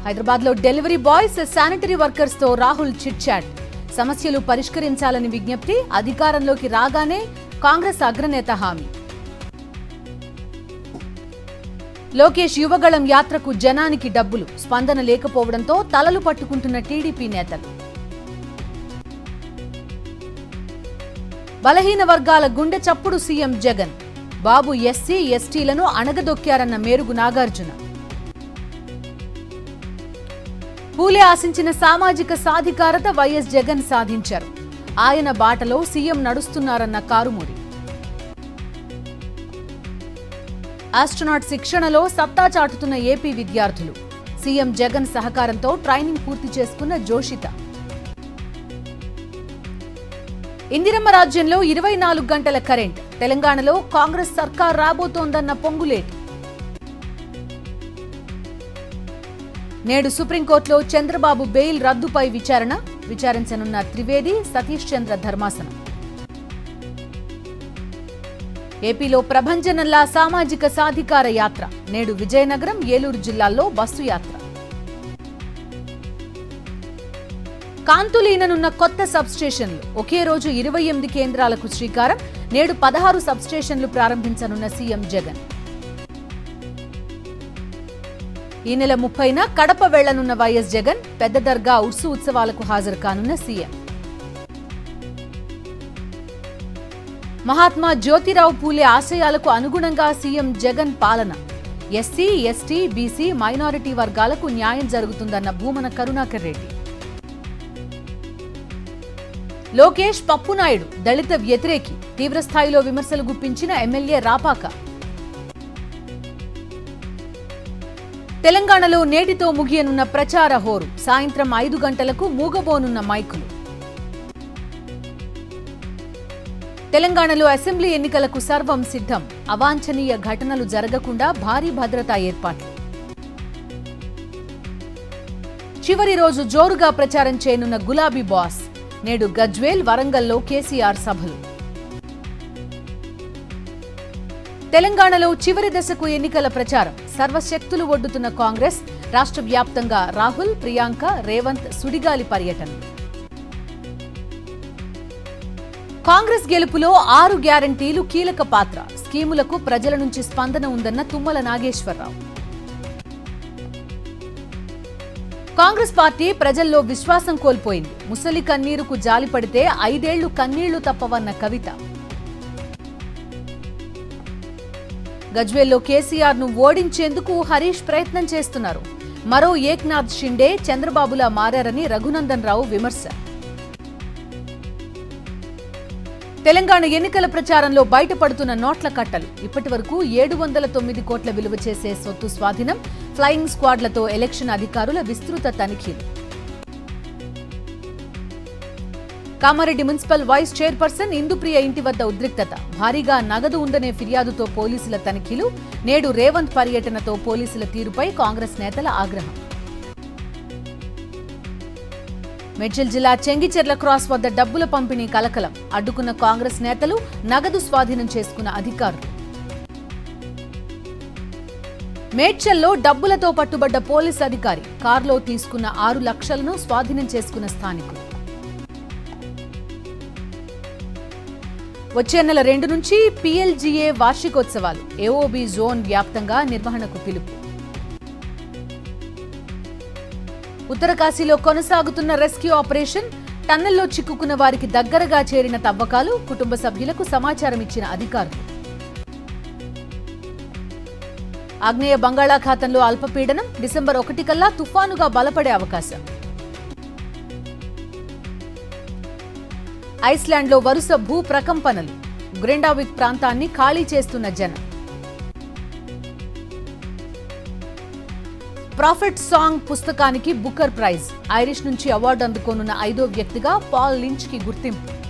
హైదరాబాద్ లో delivery boys sanitary workers తో Rahul chit chat సమస్యలు పరిష్కరించాలని విజ్ఞప్తి అధికారంలోకి రాగానే కాంగ్రెస్ అగ్రనేత హామీ లోకేష్ యువగళం యాత్రకు జనానికి డబ్బులు స్పందన లేకపోవడంతో తలలు పట్టుకుంటున్న టీడీపీ నేతలు బలహీన వర్గాల గుండె చప్పుడు సీఎం జగన్ బాబు ఎస్సీ ఎస్టీలను అణగదొక్కారన్న మేరుగు నాగార్జున పూలే ఆశించిన సామాజిక సాధికారత వైఎస్ జగన్ సాధించారు ఆయన బాటలో సీఎం నడుస్తున్నారన్న కారుమూరి ఆస్ట్రోనాట్ శిక్షణలో సత్తా చాటుతున్న ఏపీ విద్యార్థులు సీఎం జగన్ సహకారంతో ట్రైనింగ్ పూర్తి చేసుకున్న జోషిత ఇందిరమ్మ రాజ్యంలో ఇరవై నాలుగు గంటల కరెంట్ తెలంగాణలో కాంగ్రెస్ సర్కార్ రాబోతోందన్న పొంగులేటి నేడు సుప్రీంకోర్టులో చంద్రబాబు బెయిల్ రద్దుపై విచారణ విచారించనున్న త్రివేది సతీష్ చంద్ర ధర్మాసనం ఏపీలో ప్రభంజనంలా సామాజిక సాధికార యాత్ర నేడు విజయనగరం ఏలూరు జిల్లాల్లో బస్సు యాత్ర కాంతులీననున్న కొత్త సబ్స్టేషన్లు ఒకే రోజు ఇరవై ఎనిమిది కేంద్రాలకు శ్రీకారం నేడు పదహారు సబ్స్టేషన్లు ప్రారంభించనున్న సీఎం జగన్ ఈ నెల ముప్పైన కడప వెళ్లనున్న వైఎస్ జగన్ పెద్ద దర్గా ఉర్సు ఉత్సవాలకు హాజరు కానున్న సీఎం మహాత్మా జ్యోతిరావు పూలే ఆశయాలకు అనుగుణంగా సీఎం జగన్ పాలన ఎస్సీ ఎస్టీ బీసీ మైనారిటీ వర్గాలకు న్యాయం జరుగుతుందన్న భూమన కరుణాకర్ రెడ్డి లోకేష్ పప్పునాయుడు దళిత వ్యతిరేకి తీవ్రస్థాయిలో విమర్శలు గుప్పించిన ఎమ్మెల్యే రాపాక తెలంగాణలో నేటితో ముగియనున్న ప్రచార హోరు సాయంత్రం ఐదు గంటలకు మూగబోనున్న మైకులు తెలంగాణలో అసెంబ్లీ ఎన్నికలకు సర్వం సిద్ధం అవాంఛనీయ ఘటనలు జరగకుండా భారీ భద్రతా ఏర్పాట్లు చివరి రోజు జోరుగా ప్రచారం చేయనున్న గులాబీ బాస్ నేడు గజ్వేల్ వరంగల్లో కేసీఆర్ సభలు తెలంగాణలో చివరి దశకు ఎన్నికల ప్రచారం సర్వశక్తులు ఒడ్డుతున్న కాంగ్రెస్ రాష్ట్ర వ్యాప్తంగా రాహుల్ ప్రియాంక రేవంత్ సుడిగాలి పర్యటనలు కాంగ్రెస్ గెలుపులో ఆరు గ్యారంటీలు కీలక పాత్ర స్కీములకు ప్రజల నుంచి స్పందన ఉందన్న తుమ్మల నాగేశ్వరరావు కాంగ్రెస్ పార్టీ ప్రజల్లో విశ్వాసం కోల్పోయింది ముసలి కన్నీరుకు జాలిపడితే ఐదేళ్లు కన్నీళ్లు తప్పవన్న కవిత గజ్వేల్లో కేసీఆర్ ను ఓడించేందుకు హరీష్ ప్రయత్నం చేస్తున్నారు మరో ఏక్నాథ్ షిండే చంద్రబాబులా మారారని రఘునందన్ రావు విమర్శ తెలంగాణ ఎన్నికల ప్రచారంలో బయటపడుతున్న నోట్ల కట్టలు ఇప్పటి వరకు ఏడు వందల తొమ్మిది కోట్ల విలువ చేసే సొత్తు స్వాధీనం ఫ్లయింగ్ స్క్వాడ్లతో ఎలక్షన్ అధికారుల విస్తృత తనిఖీలు Kamareddy municipal vice chairperson Indupriya ఇంటి వద్ద ఉద్రిక్తత భారీగా నగదు ఉందనే ఫిర్యాదుతో పోలీసుల తనిఖీలు నేడు రేవంత్ పర్యటనతో పోలీసుల తీరుపై కాంగ్రెస్ నేతల ఆగ్రహం మేడ్చల్ జిల్లా చెంగిచెర్ల క్రాస్ వద్ద డబ్బుల పంపిణీ కలకలం అడ్డుకున్న కాంగ్రెస్ నేతలు నగదు స్వాధీనం చేసుకున్న అధికారులు మేడ్చల్లో డబ్బులతో పట్టుబడ్డ పోలీస్ అధికారి కారులో తీసుకున్న ఆరు లక్షలను స్వాధీనం చేసుకున్న స్థానికులు వచ్చే నెల రెండు నుంచి పీఎల్జీఏ వార్షికోత్సవాలు ఏఓబి జోన్ వ్యాప్తంగా నిర్వహణకు పిలుపు ఉత్తరకాశీలో కొనసాగుతున్న రెస్క్యూ ఆపరేషన్ టన్నెల్లో చిక్కుకున్న వారికి దగ్గరగా చేరిన తవ్వకాలు కుటుంబ సభ్యులకు సమాచారం ఇచ్చిన అధికారులు ఆగ్నేయ బంగాళాఖాతంలో అల్పపీడనం డిసెంబర్ ఒకటి కల్లా తుఫానుగా బలపడే అవకాశం ఐస్లాండ్లో వరుస భూ ప్రకంపనలు గ్రెండావిక్ ప్రాంతాన్ని ఖాళీ చేస్తున్న జనం ప్రాఫిట్ సాంగ్ పుస్తకానికి బుకర్ ప్రైజ్ ఐరిష్ నుంచి అవార్డు అందుకోనున్న ఐదో వ్యక్తిగా పాల్ లించ్ కి గుర్తింపు